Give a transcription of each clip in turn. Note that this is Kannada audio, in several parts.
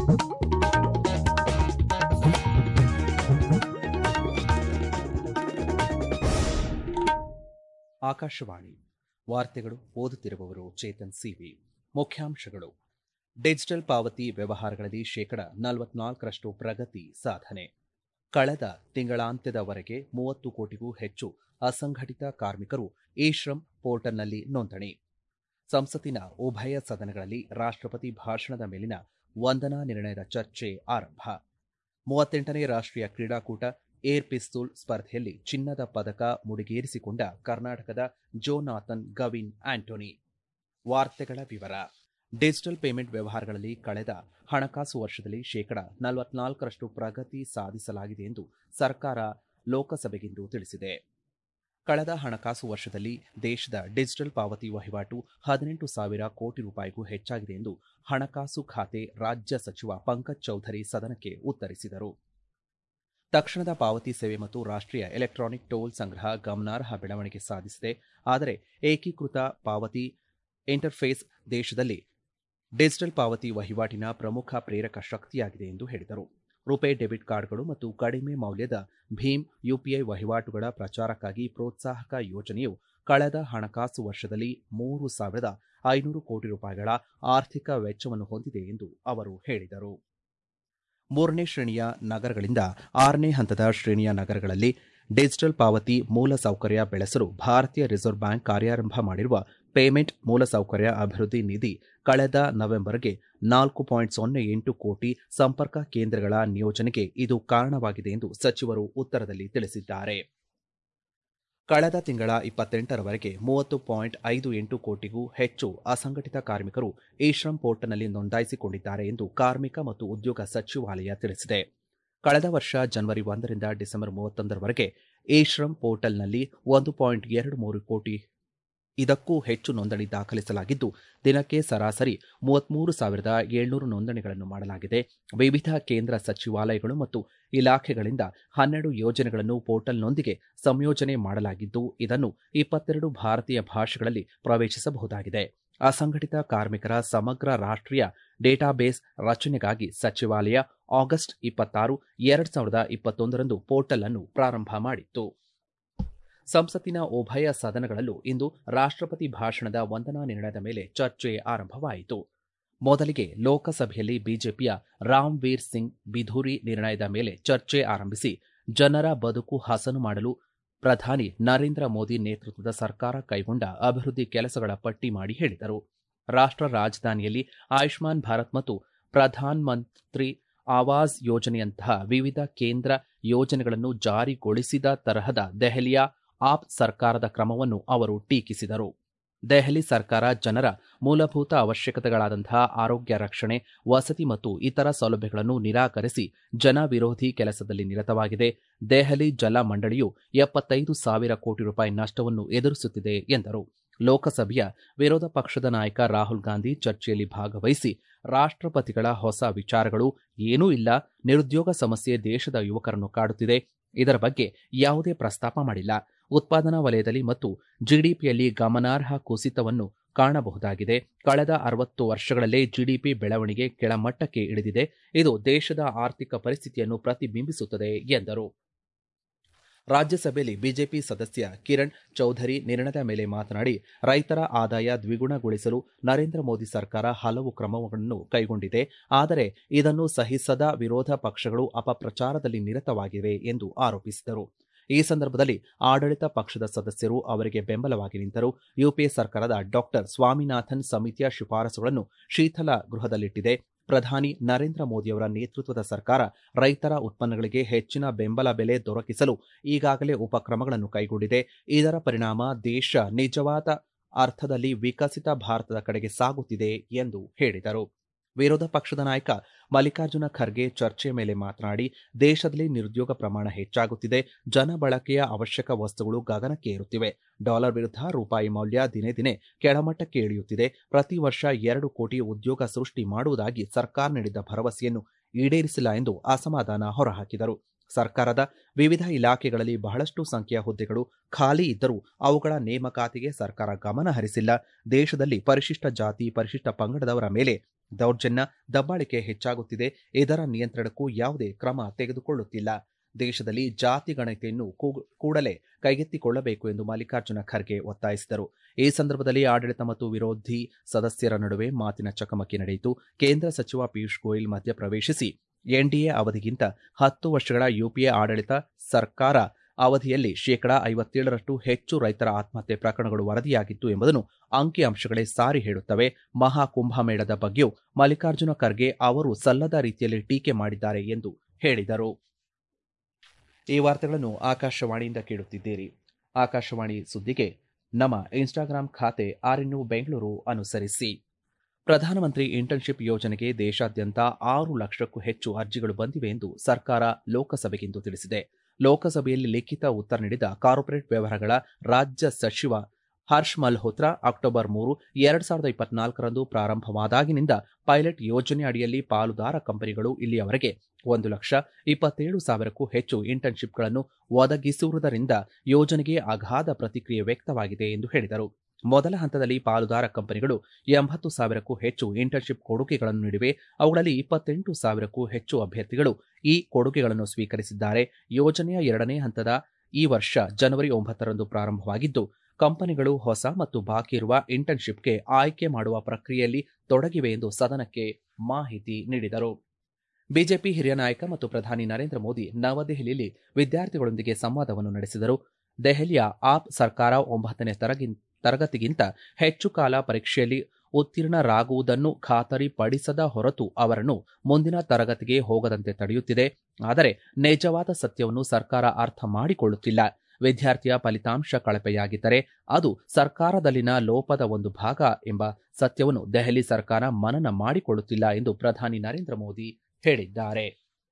ಆಕಾಶವಾಣಿ ವಾರ್ತೆಗಳು ಓದುತ್ತಿರುವವರು ಚೇತನ್ ಸಿವಿ ಮುಖ್ಯಾಂಶಗಳು ಡಿಜಿಟಲ್ ಪಾವತಿ ವ್ಯವಹಾರಗಳಲ್ಲಿ ಶೇಕಡ ನಲವತ್ನಾಲ್ಕರಷ್ಟು ಪ್ರಗತಿ ಸಾಧನೆ ಕಳೆದ ತಿಂಗಳಾಂತ್ಯದವರೆಗೆ ಮೂವತ್ತು ಕೋಟಿಗೂ ಹೆಚ್ಚು ಅಸಂಘಟಿತ ಕಾರ್ಮಿಕರು ಇ ಶ್ರಮ್ ಪೋರ್ಟಲ್ನಲ್ಲಿ ನೋಂದಣಿ ಸಂಸತ್ತಿನ ಉಭಯ ಸದನಗಳಲ್ಲಿ ರಾಷ್ಟ್ರಪತಿ ಭಾಷಣದ ಮೇಲಿನ ವಂದನಾ ನಿರ್ಣಯದ ಚರ್ಚೆ ಆರಂಭ ಮೂವತ್ತೆಂಟನೇ ರಾಷ್ಟ್ರೀಯ ಕ್ರೀಡಾಕೂಟ ಏರ್ ಪಿಸ್ತೂಲ್ ಸ್ಪರ್ಧೆಯಲ್ಲಿ ಚಿನ್ನದ ಪದಕ ಮುಡಿಗೇರಿಸಿಕೊಂಡ ಕರ್ನಾಟಕದ ಜೋನಾಥನ್ ಗವಿನ್ ಆಂಟೋನಿ ವಾರ್ತೆಗಳ ವಿವರ ಡಿಜಿಟಲ್ ಪೇಮೆಂಟ್ ವ್ಯವಹಾರಗಳಲ್ಲಿ ಕಳೆದ ಹಣಕಾಸು ವರ್ಷದಲ್ಲಿ ಶೇಕಡ ನಲವತ್ನಾಲ್ಕರಷ್ಟು ಪ್ರಗತಿ ಸಾಧಿಸಲಾಗಿದೆ ಎಂದು ಸರ್ಕಾರ ಲೋಕಸಭೆಗಿಂದು ತಿಳಿಸಿದೆ ಕಳೆದ ಹಣಕಾಸು ವರ್ಷದಲ್ಲಿ ದೇಶದ ಡಿಜಿಟಲ್ ಪಾವತಿ ವಹಿವಾಟು ಹದಿನೆಂಟು ಸಾವಿರ ಕೋಟಿ ರೂಪಾಯಿಗೂ ಹೆಚ್ಚಾಗಿದೆ ಎಂದು ಹಣಕಾಸು ಖಾತೆ ರಾಜ್ಯ ಸಚಿವ ಪಂಕಜ್ ಚೌಧರಿ ಸದನಕ್ಕೆ ಉತ್ತರಿಸಿದರು ತಕ್ಷಣದ ಪಾವತಿ ಸೇವೆ ಮತ್ತು ರಾಷ್ಟ್ರೀಯ ಎಲೆಕ್ಟ್ರಾನಿಕ್ ಟೋಲ್ ಸಂಗ್ರಹ ಗಮನಾರ್ಹ ಬೆಳವಣಿಗೆ ಸಾಧಿಸಿದೆ ಆದರೆ ಏಕೀಕೃತ ಪಾವತಿ ಇಂಟರ್ಫೇಸ್ ದೇಶದಲ್ಲಿ ಡಿಜಿಟಲ್ ಪಾವತಿ ವಹಿವಾಟಿನ ಪ್ರಮುಖ ಪ್ರೇರಕ ಶಕ್ತಿಯಾಗಿದೆ ಎಂದು ಹೇಳಿದರು ರುಪೇ ಡೆಬಿಟ್ ಕಾರ್ಡ್ಗಳು ಮತ್ತು ಕಡಿಮೆ ಮೌಲ್ಯದ ಭೀಮ್ ಯುಪಿಐ ವಹಿವಾಟುಗಳ ಪ್ರಚಾರಕ್ಕಾಗಿ ಪ್ರೋತ್ಸಾಹಕ ಯೋಜನೆಯು ಕಳೆದ ಹಣಕಾಸು ವರ್ಷದಲ್ಲಿ ಮೂರು ಸಾವಿರದ ಐನೂರು ಕೋಟಿ ರೂಪಾಯಿಗಳ ಆರ್ಥಿಕ ವೆಚ್ಚವನ್ನು ಹೊಂದಿದೆ ಎಂದು ಅವರು ಹೇಳಿದರು ಮೂರನೇ ಶ್ರೇಣಿಯ ನಗರಗಳಿಂದ ಆರನೇ ಹಂತದ ಶ್ರೇಣಿಯ ನಗರಗಳಲ್ಲಿ ಡಿಜಿಟಲ್ ಪಾವತಿ ಮೂಲಸೌಕರ್ಯ ಬೆಳೆಸಲು ಭಾರತೀಯ ರಿಸರ್ವ್ ಬ್ಯಾಂಕ್ ಕಾರ್ಯಾರಂಭ ಮಾಡಿರುವ ಪೇಮೆಂಟ್ ಮೂಲಸೌಕರ್ಯ ಅಭಿವೃದ್ಧಿ ನಿಧಿ ಕಳೆದ ನವೆಂಬರ್ಗೆ ನಾಲ್ಕು ಪಾಯಿಂಟ್ ಸೊನ್ನೆ ಎಂಟು ಕೋಟಿ ಸಂಪರ್ಕ ಕೇಂದ್ರಗಳ ನಿಯೋಜನೆಗೆ ಇದು ಕಾರಣವಾಗಿದೆ ಎಂದು ಸಚಿವರು ಉತ್ತರದಲ್ಲಿ ತಿಳಿಸಿದ್ದಾರೆ ಕಳೆದ ತಿಂಗಳ ಇಪ್ಪತ್ತೆಂಟರವರೆಗೆ ಮೂವತ್ತು ಪಾಯಿಂಟ್ ಐದು ಎಂಟು ಕೋಟಿಗೂ ಹೆಚ್ಚು ಅಸಂಘಟಿತ ಕಾರ್ಮಿಕರು ಇ ಶ್ರಮ್ ಪೋರ್ಟಲ್ನಲ್ಲಿ ನೋಂದಾಯಿಸಿಕೊಂಡಿದ್ದಾರೆ ಎಂದು ಕಾರ್ಮಿಕ ಮತ್ತು ಉದ್ಯೋಗ ಸಚಿವಾಲಯ ತಿಳಿಸಿದೆ ಕಳೆದ ವರ್ಷ ಜನವರಿ ಒಂದರಿಂದ ಡಿಸೆಂಬರ್ ಮೂವತ್ತೊಂದರವರೆಗೆ ಇ ಶ್ರಮ್ ಪೋರ್ಟಲ್ನಲ್ಲಿ ಒಂದು ಪಾಯಿಂಟ್ ಎರಡು ಮೂರು ಕೋಟಿ ಇದಕ್ಕೂ ಹೆಚ್ಚು ನೋಂದಣಿ ದಾಖಲಿಸಲಾಗಿದ್ದು ದಿನಕ್ಕೆ ಸರಾಸರಿ ಮೂವತ್ಮೂರು ಸಾವಿರದ ಏಳ್ನೂರು ನೋಂದಣಿಗಳನ್ನು ಮಾಡಲಾಗಿದೆ ವಿವಿಧ ಕೇಂದ್ರ ಸಚಿವಾಲಯಗಳು ಮತ್ತು ಇಲಾಖೆಗಳಿಂದ ಹನ್ನೆರಡು ಯೋಜನೆಗಳನ್ನು ಪೋರ್ಟಲ್ನೊಂದಿಗೆ ಸಂಯೋಜನೆ ಮಾಡಲಾಗಿದ್ದು ಇದನ್ನು ಇಪ್ಪತ್ತೆರಡು ಭಾರತೀಯ ಭಾಷೆಗಳಲ್ಲಿ ಪ್ರವೇಶಿಸಬಹುದಾಗಿದೆ ಅಸಂಘಟಿತ ಕಾರ್ಮಿಕರ ಸಮಗ್ರ ರಾಷ್ಟ್ರೀಯ ಡೇಟಾಬೇಸ್ ರಚನೆಗಾಗಿ ಸಚಿವಾಲಯ ಆಗಸ್ಟ್ ಇಪ್ಪತ್ತಾರು ಎರಡ್ ಸಾವಿರದ ಇಪ್ಪತ್ತೊಂದರಂದು ಪೋರ್ಟಲ್ ಅನ್ನು ಪ್ರಾರಂಭ ಮಾಡಿತ್ತು ಸಂಸತ್ತಿನ ಉಭಯ ಸದನಗಳಲ್ಲೂ ಇಂದು ರಾಷ್ಟ್ರಪತಿ ಭಾಷಣದ ವಂದನಾ ನಿರ್ಣಯದ ಮೇಲೆ ಚರ್ಚೆ ಆರಂಭವಾಯಿತು ಮೊದಲಿಗೆ ಲೋಕಸಭೆಯಲ್ಲಿ ಬಿಜೆಪಿಯ ರಾಮ್ವೀರ್ ಸಿಂಗ್ ಬಿಧೂರಿ ನಿರ್ಣಯದ ಮೇಲೆ ಚರ್ಚೆ ಆರಂಭಿಸಿ ಜನರ ಬದುಕು ಹಸನು ಮಾಡಲು ಪ್ರಧಾನಿ ನರೇಂದ್ರ ಮೋದಿ ನೇತೃತ್ವದ ಸರ್ಕಾರ ಕೈಗೊಂಡ ಅಭಿವೃದ್ಧಿ ಕೆಲಸಗಳ ಪಟ್ಟಿ ಮಾಡಿ ಹೇಳಿದರು ರಾಷ್ಟ್ರ ರಾಜಧಾನಿಯಲ್ಲಿ ಆಯುಷ್ಮಾನ್ ಭಾರತ್ ಮತ್ತು ಪ್ರಧಾನ್ ಮಂತ್ರಿ ಆವಾಸ್ ಯೋಜನೆಯಂತಹ ವಿವಿಧ ಕೇಂದ್ರ ಯೋಜನೆಗಳನ್ನು ಜಾರಿಗೊಳಿಸಿದ ತರಹದ ದೆಹಲಿಯ ಆಪ್ ಸರ್ಕಾರದ ಕ್ರಮವನ್ನು ಅವರು ಟೀಕಿಸಿದರು ದೆಹಲಿ ಸರ್ಕಾರ ಜನರ ಮೂಲಭೂತ ಅವಶ್ಯಕತೆಗಳಾದಂತಹ ಆರೋಗ್ಯ ರಕ್ಷಣೆ ವಸತಿ ಮತ್ತು ಇತರ ಸೌಲಭ್ಯಗಳನ್ನು ನಿರಾಕರಿಸಿ ಜನ ವಿರೋಧಿ ಕೆಲಸದಲ್ಲಿ ನಿರತವಾಗಿದೆ ದೆಹಲಿ ಜಲ ಮಂಡಳಿಯು ಎಪ್ಪತ್ತೈದು ಸಾವಿರ ಕೋಟಿ ರೂಪಾಯಿ ನಷ್ಟವನ್ನು ಎದುರಿಸುತ್ತಿದೆ ಎಂದರು ಲೋಕಸಭೆಯ ವಿರೋಧ ಪಕ್ಷದ ನಾಯಕ ರಾಹುಲ್ ಗಾಂಧಿ ಚರ್ಚೆಯಲ್ಲಿ ಭಾಗವಹಿಸಿ ರಾಷ್ಟ್ರಪತಿಗಳ ಹೊಸ ವಿಚಾರಗಳು ಏನೂ ಇಲ್ಲ ನಿರುದ್ಯೋಗ ಸಮಸ್ಯೆ ದೇಶದ ಯುವಕರನ್ನು ಕಾಡುತ್ತಿದೆ ಇದರ ಬಗ್ಗೆ ಯಾವುದೇ ಪ್ರಸ್ತಾಪ ಮಾಡಿಲ್ಲ ಉತ್ಪಾದನಾ ವಲಯದಲ್ಲಿ ಮತ್ತು ಜಿಡಿಪಿಯಲ್ಲಿ ಗಮನಾರ್ಹ ಕುಸಿತವನ್ನು ಕಾಣಬಹುದಾಗಿದೆ ಕಳೆದ ಅರವತ್ತು ವರ್ಷಗಳಲ್ಲೇ ಜಿಡಿಪಿ ಬೆಳವಣಿಗೆ ಕೆಳಮಟ್ಟಕ್ಕೆ ಇಳಿದಿದೆ ಇದು ದೇಶದ ಆರ್ಥಿಕ ಪರಿಸ್ಥಿತಿಯನ್ನು ಪ್ರತಿಬಿಂಬಿಸುತ್ತದೆ ಎಂದರು ರಾಜ್ಯಸಭೆಯಲ್ಲಿ ಬಿಜೆಪಿ ಸದಸ್ಯ ಕಿರಣ್ ಚೌಧರಿ ನಿರ್ಣಯದ ಮೇಲೆ ಮಾತನಾಡಿ ರೈತರ ಆದಾಯ ದ್ವಿಗುಣಗೊಳಿಸಲು ನರೇಂದ್ರ ಮೋದಿ ಸರ್ಕಾರ ಹಲವು ಕ್ರಮಗಳನ್ನು ಕೈಗೊಂಡಿದೆ ಆದರೆ ಇದನ್ನು ಸಹಿಸದ ವಿರೋಧ ಪಕ್ಷಗಳು ಅಪಪ್ರಚಾರದಲ್ಲಿ ನಿರತವಾಗಿವೆ ಎಂದು ಆರೋಪಿಸಿದರು ಈ ಸಂದರ್ಭದಲ್ಲಿ ಆಡಳಿತ ಪಕ್ಷದ ಸದಸ್ಯರು ಅವರಿಗೆ ಬೆಂಬಲವಾಗಿ ನಿಂತರು ಯುಪಿಎ ಸರ್ಕಾರದ ಡಾಕ್ಟರ್ ಸ್ವಾಮಿನಾಥನ್ ಸಮಿತಿಯ ಶಿಫಾರಸುಗಳನ್ನು ಶೀತಲ ಗೃಹದಲ್ಲಿಟ್ಟಿದೆ ಪ್ರಧಾನಿ ನರೇಂದ್ರ ಮೋದಿಯವರ ನೇತೃತ್ವದ ಸರ್ಕಾರ ರೈತರ ಉತ್ಪನ್ನಗಳಿಗೆ ಹೆಚ್ಚಿನ ಬೆಂಬಲ ಬೆಲೆ ದೊರಕಿಸಲು ಈಗಾಗಲೇ ಉಪಕ್ರಮಗಳನ್ನು ಕೈಗೊಂಡಿದೆ ಇದರ ಪರಿಣಾಮ ದೇಶ ನಿಜವಾದ ಅರ್ಥದಲ್ಲಿ ವಿಕಸಿತ ಭಾರತದ ಕಡೆಗೆ ಸಾಗುತ್ತಿದೆ ಎಂದು ಹೇಳಿದರು ವಿರೋಧ ಪಕ್ಷದ ನಾಯಕ ಮಲ್ಲಿಕಾರ್ಜುನ ಖರ್ಗೆ ಚರ್ಚೆ ಮೇಲೆ ಮಾತನಾಡಿ ದೇಶದಲ್ಲಿ ನಿರುದ್ಯೋಗ ಪ್ರಮಾಣ ಹೆಚ್ಚಾಗುತ್ತಿದೆ ಜನ ಬಳಕೆಯ ಅವಶ್ಯಕ ವಸ್ತುಗಳು ಗಗನಕ್ಕೆ ಏರುತ್ತಿವೆ ಡಾಲರ್ ವಿರುದ್ಧ ರೂಪಾಯಿ ಮೌಲ್ಯ ದಿನೇ ದಿನೇ ಕೆಳಮಟ್ಟಕ್ಕೆ ಇಳಿಯುತ್ತಿದೆ ಪ್ರತಿ ವರ್ಷ ಎರಡು ಕೋಟಿ ಉದ್ಯೋಗ ಸೃಷ್ಟಿ ಮಾಡುವುದಾಗಿ ಸರ್ಕಾರ ನೀಡಿದ್ದ ಭರವಸೆಯನ್ನು ಈಡೇರಿಸಿಲ್ಲ ಎಂದು ಅಸಮಾಧಾನ ಹೊರಹಾಕಿದರು ಸರ್ಕಾರದ ವಿವಿಧ ಇಲಾಖೆಗಳಲ್ಲಿ ಬಹಳಷ್ಟು ಸಂಖ್ಯೆಯ ಹುದ್ದೆಗಳು ಖಾಲಿ ಇದ್ದರೂ ಅವುಗಳ ನೇಮಕಾತಿಗೆ ಸರ್ಕಾರ ಗಮನ ಹರಿಸಿಲ್ಲ ದೇಶದಲ್ಲಿ ಪರಿಶಿಷ್ಟ ಜಾತಿ ಪರಿಶಿಷ್ಟ ಪಂಗಡದವರ ಮೇಲೆ ದೌರ್ಜನ್ಯ ದಬ್ಬಾಳಿಕೆ ಹೆಚ್ಚಾಗುತ್ತಿದೆ ಇದರ ನಿಯಂತ್ರಣಕ್ಕೂ ಯಾವುದೇ ಕ್ರಮ ತೆಗೆದುಕೊಳ್ಳುತ್ತಿಲ್ಲ ದೇಶದಲ್ಲಿ ಜಾತಿ ಗಣತಿಯನ್ನು ಕೂಡಲೇ ಕೈಗೆತ್ತಿಕೊಳ್ಳಬೇಕು ಎಂದು ಮಲ್ಲಿಕಾರ್ಜುನ ಖರ್ಗೆ ಒತ್ತಾಯಿಸಿದರು ಈ ಸಂದರ್ಭದಲ್ಲಿ ಆಡಳಿತ ಮತ್ತು ವಿರೋಧಿ ಸದಸ್ಯರ ನಡುವೆ ಮಾತಿನ ಚಕಮಕಿ ನಡೆಯಿತು ಕೇಂದ್ರ ಸಚಿವ ಪಿಯೂಷ್ ಗೋಯಲ್ ಮಧ್ಯಪ್ರವೇಶಿಸಿ ಎನ್ಡಿಎ ಅವಧಿಗಿಂತ ಹತ್ತು ವರ್ಷಗಳ ಯುಪಿಎ ಆಡಳಿತ ಸರ್ಕಾರ ಅವಧಿಯಲ್ಲಿ ಶೇಕಡಾ ಐವತ್ತೇಳರಷ್ಟು ಹೆಚ್ಚು ರೈತರ ಆತ್ಮಹತ್ಯೆ ಪ್ರಕರಣಗಳು ವರದಿಯಾಗಿತ್ತು ಎಂಬುದನ್ನು ಅಂಕಿಅಂಶಗಳೇ ಸಾರಿ ಹೇಳುತ್ತವೆ ಮಹಾಕುಂಭಮೇಳದ ಬಗ್ಗೆಯೂ ಮಲ್ಲಿಕಾರ್ಜುನ ಖರ್ಗೆ ಅವರು ಸಲ್ಲದ ರೀತಿಯಲ್ಲಿ ಟೀಕೆ ಮಾಡಿದ್ದಾರೆ ಎಂದು ಹೇಳಿದರು ಈ ವಾರ್ತೆಗಳನ್ನು ಆಕಾಶವಾಣಿಯಿಂದ ಕೇಳುತ್ತಿದ್ದೀರಿ ಆಕಾಶವಾಣಿ ಸುದ್ದಿಗೆ ನಮ್ಮ ಇನ್ಸ್ಟಾಗ್ರಾಂ ಖಾತೆ ಆರ್ಎನ್ಯು ಬೆಂಗಳೂರು ಅನುಸರಿಸಿ ಪ್ರಧಾನಮಂತ್ರಿ ಇಂಟರ್ನ್ಶಿಪ್ ಯೋಜನೆಗೆ ದೇಶಾದ್ಯಂತ ಆರು ಲಕ್ಷಕ್ಕೂ ಹೆಚ್ಚು ಅರ್ಜಿಗಳು ಬಂದಿವೆ ಎಂದು ಸರ್ಕಾರ ಲೋಕಸಭೆಗಿಂದು ತಿಳಿಸಿದೆ ಲೋಕಸಭೆಯಲ್ಲಿ ಲಿಖಿತ ಉತ್ತರ ನೀಡಿದ ಕಾರ್ಪೊರೇಟ್ ವ್ಯವಹಾರಗಳ ರಾಜ್ಯ ಸಚಿವ ಹರ್ಷ್ ಮಲ್ಹೋತ್ರಾ ಅಕ್ಟೋಬರ್ ಮೂರು ಎರಡ್ ಸಾವಿರದ ಇಪ್ಪತ್ನಾಲ್ಕರಂದು ಪ್ರಾರಂಭವಾದಾಗಿನಿಂದ ಪೈಲಟ್ ಯೋಜನೆ ಅಡಿಯಲ್ಲಿ ಪಾಲುದಾರ ಕಂಪನಿಗಳು ಇಲ್ಲಿಯವರೆಗೆ ಒಂದು ಲಕ್ಷ ಇಪ್ಪತ್ತೇಳು ಸಾವಿರಕ್ಕೂ ಹೆಚ್ಚು ಇಂಟರ್ನ್ಶಿಪ್ಗಳನ್ನು ಒದಗಿಸಿರುವುದರಿಂದ ಯೋಜನೆಗೆ ಅಗಾಧ ಪ್ರತಿಕ್ರಿಯೆ ವ್ಯಕ್ತವಾಗಿದೆ ಎಂದು ಹೇಳಿದರು ಮೊದಲ ಹಂತದಲ್ಲಿ ಪಾಲುದಾರ ಕಂಪನಿಗಳು ಎಂಬತ್ತು ಸಾವಿರಕ್ಕೂ ಹೆಚ್ಚು ಇಂಟರ್ನ್ಶಿಪ್ ಕೊಡುಗೆಗಳನ್ನು ನೀಡಿವೆ ಅವುಗಳಲ್ಲಿ ಇಪ್ಪತ್ತೆಂಟು ಸಾವಿರಕ್ಕೂ ಹೆಚ್ಚು ಅಭ್ಯರ್ಥಿಗಳು ಈ ಕೊಡುಗೆಗಳನ್ನು ಸ್ವೀಕರಿಸಿದ್ದಾರೆ ಯೋಜನೆಯ ಎರಡನೇ ಹಂತದ ಈ ವರ್ಷ ಜನವರಿ ಒಂಬತ್ತರಂದು ಪ್ರಾರಂಭವಾಗಿದ್ದು ಕಂಪನಿಗಳು ಹೊಸ ಮತ್ತು ಬಾಕಿ ಇರುವ ಇಂಟರ್ನ್ಶಿಪ್ಗೆ ಆಯ್ಕೆ ಮಾಡುವ ಪ್ರಕ್ರಿಯೆಯಲ್ಲಿ ತೊಡಗಿವೆ ಎಂದು ಸದನಕ್ಕೆ ಮಾಹಿತಿ ನೀಡಿದರು ಬಿಜೆಪಿ ಹಿರಿಯ ನಾಯಕ ಮತ್ತು ಪ್ರಧಾನಿ ನರೇಂದ್ರ ಮೋದಿ ನವದೆಹಲಿಯಲ್ಲಿ ವಿದ್ಯಾರ್ಥಿಗಳೊಂದಿಗೆ ಸಂವಾದವನ್ನು ನಡೆಸಿದರು ದೆಹಲಿಯ ಆಪ್ ಸರ್ಕಾರ ಒಂಬತ್ತನೇ ತರಗತಿಗಿಂತ ಹೆಚ್ಚು ಕಾಲ ಪರೀಕ್ಷೆಯಲ್ಲಿ ಉತ್ತೀರ್ಣರಾಗುವುದನ್ನು ಖಾತರಿಪಡಿಸದ ಹೊರತು ಅವರನ್ನು ಮುಂದಿನ ತರಗತಿಗೆ ಹೋಗದಂತೆ ತಡೆಯುತ್ತಿದೆ ಆದರೆ ನಿಜವಾದ ಸತ್ಯವನ್ನು ಸರ್ಕಾರ ಅರ್ಥ ಮಾಡಿಕೊಳ್ಳುತ್ತಿಲ್ಲ ವಿದ್ಯಾರ್ಥಿಯ ಫಲಿತಾಂಶ ಕಳಪೆಯಾಗಿದ್ದರೆ ಅದು ಸರ್ಕಾರದಲ್ಲಿನ ಲೋಪದ ಒಂದು ಭಾಗ ಎಂಬ ಸತ್ಯವನ್ನು ದೆಹಲಿ ಸರ್ಕಾರ ಮನನ ಮಾಡಿಕೊಳ್ಳುತ್ತಿಲ್ಲ ಎಂದು ಪ್ರಧಾನಿ ನರೇಂದ್ರ ಮೋದಿ ಹೇಳಿದ್ದಾರೆ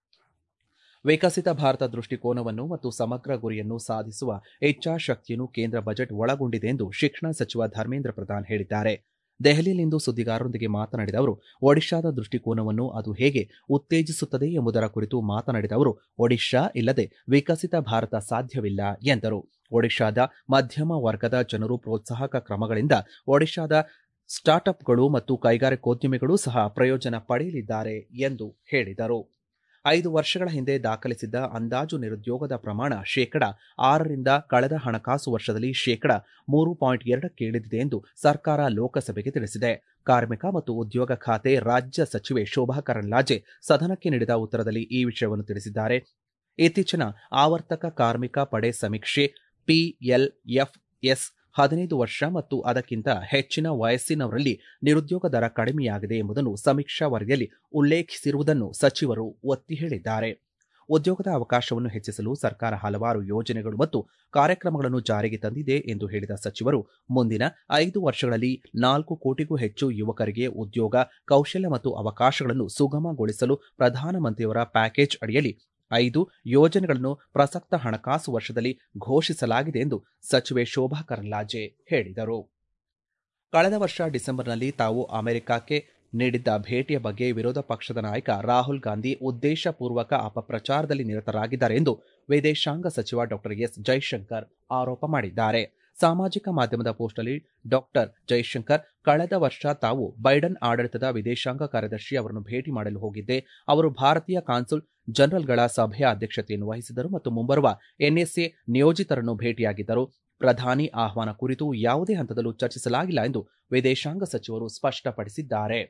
ವಿಕಸಿತ ಭಾರತ ದೃಷ್ಟಿಕೋನವನ್ನು ಮತ್ತು ಸಮಗ್ರ ಗುರಿಯನ್ನು ಸಾಧಿಸುವ ಇಚ್ಛಾಶಕ್ತಿಯನ್ನು ಕೇಂದ್ರ ಬಜೆಟ್ ಒಳಗೊಂಡಿದೆ ಎಂದು ಶಿಕ್ಷಣ ಸಚಿವ ಧರ್ಮೇಂದ್ರ ಪ್ರಧಾನ್ ಹೇಳಿದ್ದಾರೆ ದೆಹಲಿಯಲ್ಲಿಂದು ಸುದ್ದಿಗಾರರೊಂದಿಗೆ ಮಾತನಾಡಿದ ಅವರು ಒಡಿಶಾದ ದೃಷ್ಟಿಕೋನವನ್ನು ಅದು ಹೇಗೆ ಉತ್ತೇಜಿಸುತ್ತದೆ ಎಂಬುದರ ಕುರಿತು ಮಾತನಾಡಿದ ಅವರು ಒಡಿಶಾ ಇಲ್ಲದೆ ವಿಕಸಿತ ಭಾರತ ಸಾಧ್ಯವಿಲ್ಲ ಎಂದರು ಒಡಿಶಾದ ಮಧ್ಯಮ ವರ್ಗದ ಜನರು ಪ್ರೋತ್ಸಾಹಕ ಕ್ರಮಗಳಿಂದ ಒಡಿಶಾದ ಸ್ಟಾರ್ಟ್ಅಪ್ಗಳು ಮತ್ತು ಕೈಗಾರಿಕೋದ್ಯಮಿಗಳು ಸಹ ಪ್ರಯೋಜನ ಪಡೆಯಲಿದ್ದಾರೆ ಎಂದು ಹೇಳಿದರು ಐದು ವರ್ಷಗಳ ಹಿಂದೆ ದಾಖಲಿಸಿದ್ದ ಅಂದಾಜು ನಿರುದ್ಯೋಗದ ಪ್ರಮಾಣ ಶೇಕಡ ಆರರಿಂದ ಕಳೆದ ಹಣಕಾಸು ವರ್ಷದಲ್ಲಿ ಶೇಕಡ ಮೂರು ಪಾಯಿಂಟ್ ಎರಡಕ್ಕೆ ಇಳಿದಿದೆ ಎಂದು ಸರ್ಕಾರ ಲೋಕಸಭೆಗೆ ತಿಳಿಸಿದೆ ಕಾರ್ಮಿಕ ಮತ್ತು ಉದ್ಯೋಗ ಖಾತೆ ರಾಜ್ಯ ಸಚಿವೆ ಶೋಭಾ ಕರಂದ್ಲಾಜೆ ಸದನಕ್ಕೆ ನೀಡಿದ ಉತ್ತರದಲ್ಲಿ ಈ ವಿಷಯವನ್ನು ತಿಳಿಸಿದ್ದಾರೆ ಇತ್ತೀಚಿನ ಆವರ್ತಕ ಕಾರ್ಮಿಕ ಪಡೆ ಸಮೀಕ್ಷೆ ಪಿಎಲ್ಎಫ್ಎಸ್ ಹದಿನೈದು ವರ್ಷ ಮತ್ತು ಅದಕ್ಕಿಂತ ಹೆಚ್ಚಿನ ವಯಸ್ಸಿನವರಲ್ಲಿ ನಿರುದ್ಯೋಗ ದರ ಕಡಿಮೆಯಾಗಿದೆ ಎಂಬುದನ್ನು ಸಮೀಕ್ಷಾ ವರದಿಯಲ್ಲಿ ಉಲ್ಲೇಖಿಸಿರುವುದನ್ನು ಸಚಿವರು ಒತ್ತಿ ಹೇಳಿದ್ದಾರೆ ಉದ್ಯೋಗದ ಅವಕಾಶವನ್ನು ಹೆಚ್ಚಿಸಲು ಸರ್ಕಾರ ಹಲವಾರು ಯೋಜನೆಗಳು ಮತ್ತು ಕಾರ್ಯಕ್ರಮಗಳನ್ನು ಜಾರಿಗೆ ತಂದಿದೆ ಎಂದು ಹೇಳಿದ ಸಚಿವರು ಮುಂದಿನ ಐದು ವರ್ಷಗಳಲ್ಲಿ ನಾಲ್ಕು ಕೋಟಿಗೂ ಹೆಚ್ಚು ಯುವಕರಿಗೆ ಉದ್ಯೋಗ ಕೌಶಲ್ಯ ಮತ್ತು ಅವಕಾಶಗಳನ್ನು ಸುಗಮಗೊಳಿಸಲು ಪ್ರಧಾನಮಂತ್ರಿಯವರ ಪ್ಯಾಕೇಜ್ ಅಡಿಯಲ್ಲಿ ಐದು ಯೋಜನೆಗಳನ್ನು ಪ್ರಸಕ್ತ ಹಣಕಾಸು ವರ್ಷದಲ್ಲಿ ಘೋಷಿಸಲಾಗಿದೆ ಎಂದು ಸಚಿವೆ ಶೋಭಾ ಕರಂದ್ಲಾಜೆ ಹೇಳಿದರು ಕಳೆದ ವರ್ಷ ಡಿಸೆಂಬರ್ನಲ್ಲಿ ತಾವು ಅಮೆರಿಕಕ್ಕೆ ನೀಡಿದ್ದ ಭೇಟಿಯ ಬಗ್ಗೆ ವಿರೋಧ ಪಕ್ಷದ ನಾಯಕ ರಾಹುಲ್ ಗಾಂಧಿ ಉದ್ದೇಶಪೂರ್ವಕ ಅಪಪ್ರಚಾರದಲ್ಲಿ ನಿರತರಾಗಿದ್ದಾರೆ ಎಂದು ವಿದೇಶಾಂಗ ಸಚಿವ ಡಾಕ್ಟರ್ ಎಸ್ ಜೈಶಂಕರ್ ಆರೋಪ ಮಾಡಿದ್ದಾರೆ ಸಾಮಾಜಿಕ ಮಾಧ್ಯಮದ ಪೋಸ್ಟ್ನಲ್ಲಿ ಡಾಕ್ಟರ್ ಜೈಶಂಕರ್ ಕಳೆದ ವರ್ಷ ತಾವು ಬೈಡನ್ ಆಡಳಿತದ ವಿದೇಶಾಂಗ ಕಾರ್ಯದರ್ಶಿ ಅವರನ್ನು ಭೇಟಿ ಮಾಡಲು ಹೋಗಿದ್ದೆ ಅವರು ಭಾರತೀಯ ಕಾನ್ಸುಲ್ ಜನರಲ್ಗಳ ಸಭೆಯ ಅಧ್ಯಕ್ಷತೆಯನ್ನು ವಹಿಸಿದರು ಮತ್ತು ಮುಂಬರುವ ಎನ್ಎಸ್ಎ ನಿಯೋಜಿತರನ್ನು ಭೇಟಿಯಾಗಿದ್ದರು ಪ್ರಧಾನಿ ಆಹ್ವಾನ ಕುರಿತು ಯಾವುದೇ ಹಂತದಲ್ಲೂ ಚರ್ಚಿಸಲಾಗಿಲ್ಲ ಎಂದು ವಿದೇಶಾಂಗ ಸಚಿವರು ಸ್ಪಷ್ಟಪಡಿಸಿದ್ದಾರೆ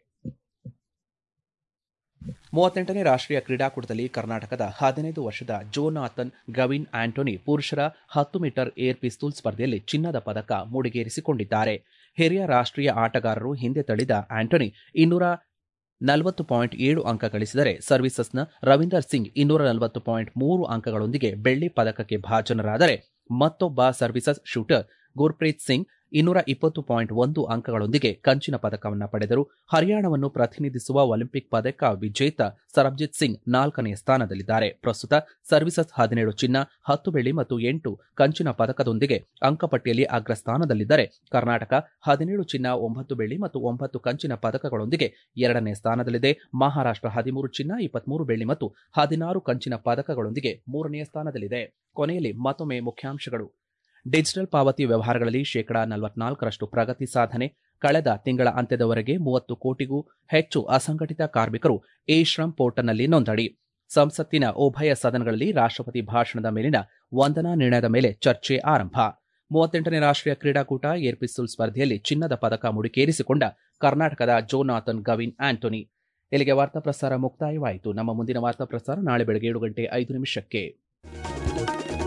ಮೂವತ್ತೆಂಟನೇ ರಾಷ್ಟ್ರೀಯ ಕ್ರೀಡಾಕೂಟದಲ್ಲಿ ಕರ್ನಾಟಕದ ಹದಿನೈದು ವರ್ಷದ ಜೋನಾಥನ್ ಗವಿನ್ ಆಂಟೋನಿ ಪುರುಷರ ಹತ್ತು ಮೀಟರ್ ಏರ್ ಪಿಸ್ತೂಲ್ ಸ್ಪರ್ಧೆಯಲ್ಲಿ ಚಿನ್ನದ ಪದಕ ಮುಡಿಗೇರಿಸಿಕೊಂಡಿದ್ದಾರೆ ಹಿರಿಯ ರಾಷ್ಟ್ರೀಯ ಆಟಗಾರರು ಹಿಂದೆ ತಳ್ಳಿದ ಆಂಟೋನಿ ಇನ್ನೂರ ನಲವತ್ತು ಪಾಯಿಂಟ್ ಏಳು ಅಂಕ ಗಳಿಸಿದರೆ ಸರ್ವೀಸಸ್ನ ರವೀಂದರ್ ಸಿಂಗ್ ಇನ್ನೂರ ನಲವತ್ತು ಪಾಯಿಂಟ್ ಮೂರು ಅಂಕಗಳೊಂದಿಗೆ ಬೆಳ್ಳಿ ಪದಕಕ್ಕೆ ಭಾಜನರಾದರೆ ಮತ್ತೊಬ್ಬ ಸರ್ವೀಸಸ್ ಶೂಟರ್ ಗುರ್ಪ್ರೀತ್ ಸಿಂಗ್ ಇನ್ನೂರ ಇಪ್ಪತ್ತು ಪಾಯಿಂಟ್ ಒಂದು ಅಂಕಗಳೊಂದಿಗೆ ಕಂಚಿನ ಪದಕವನ್ನು ಪಡೆದರು ಹರಿಯಾಣವನ್ನು ಪ್ರತಿನಿಧಿಸುವ ಒಲಿಂಪಿಕ್ ಪದಕ ವಿಜೇತ ಸರ್ಬ್ಜಿತ್ ಸಿಂಗ್ ನಾಲ್ಕನೆಯ ಸ್ಥಾನದಲ್ಲಿದ್ದಾರೆ ಪ್ರಸ್ತುತ ಸರ್ವೀಸಸ್ ಹದಿನೇಳು ಚಿನ್ನ ಹತ್ತು ಬೆಳ್ಳಿ ಮತ್ತು ಎಂಟು ಕಂಚಿನ ಪದಕದೊಂದಿಗೆ ಅಂಕಪಟ್ಟಿಯಲ್ಲಿ ಅಗ್ರಸ್ಥಾನದಲ್ಲಿದ್ದರೆ ಕರ್ನಾಟಕ ಹದಿನೇಳು ಚಿನ್ನ ಒಂಬತ್ತು ಬೆಳ್ಳಿ ಮತ್ತು ಒಂಬತ್ತು ಕಂಚಿನ ಪದಕಗಳೊಂದಿಗೆ ಎರಡನೇ ಸ್ಥಾನದಲ್ಲಿದೆ ಮಹಾರಾಷ್ಟ್ರ ಹದಿಮೂರು ಚಿನ್ನ ಇಪ್ಪತ್ಮೂರು ಬೆಳ್ಳಿ ಮತ್ತು ಹದಿನಾರು ಕಂಚಿನ ಪದಕಗಳೊಂದಿಗೆ ಮೂರನೆಯ ಸ್ಥಾನದಲ್ಲಿದೆ ಕೊನೆಯಲ್ಲಿ ಮತ್ತೊಮ್ಮೆ ಮುಖ್ಯಾಂಶಗಳು ಡಿಜಿಟಲ್ ಪಾವತಿ ವ್ಯವಹಾರಗಳಲ್ಲಿ ಶೇಕಡಾ ನಲವತ್ನಾಲ್ಕರಷ್ಟು ಪ್ರಗತಿ ಸಾಧನೆ ಕಳೆದ ತಿಂಗಳ ಅಂತ್ಯದವರೆಗೆ ಮೂವತ್ತು ಕೋಟಿಗೂ ಹೆಚ್ಚು ಅಸಂಘಟಿತ ಕಾರ್ಮಿಕರು ಇ ಶ್ರಮ್ ಪೋರ್ಟಲ್ನಲ್ಲಿ ನೋಂದಣಿ ಸಂಸತ್ತಿನ ಉಭಯ ಸದನಗಳಲ್ಲಿ ರಾಷ್ಟ್ರಪತಿ ಭಾಷಣದ ಮೇಲಿನ ವಂದನಾ ನಿರ್ಣಯದ ಮೇಲೆ ಚರ್ಚೆ ಆರಂಭ ಮೂವತ್ತೆಂಟನೇ ರಾಷ್ಟ್ರೀಯ ಕ್ರೀಡಾಕೂಟ ಏರ್ ಪಿಸ್ತೂಲ್ ಸ್ಪರ್ಧೆಯಲ್ಲಿ ಚಿನ್ನದ ಪದಕ ಮುಡಿಕೇರಿಸಿಕೊಂಡ ಕರ್ನಾಟಕದ ಜೋನಾಥನ್ ಗವಿನ್ ಆಂಟೋನಿ ಇಲ್ಲಿಗೆ ವಾರ್ತಾ ಪ್ರಸಾರ ಮುಕ್ತಾಯವಾಯಿತು ನಮ್ಮ ಮುಂದಿನ ವಾರ್ತಾ ಪ್ರಸಾರ ನಾಳೆ ಬೆಳಗ್ಗೆ ಏಳು ಗಂಟೆ ಐದು ನಿಮಿಷಕ್ಕೆ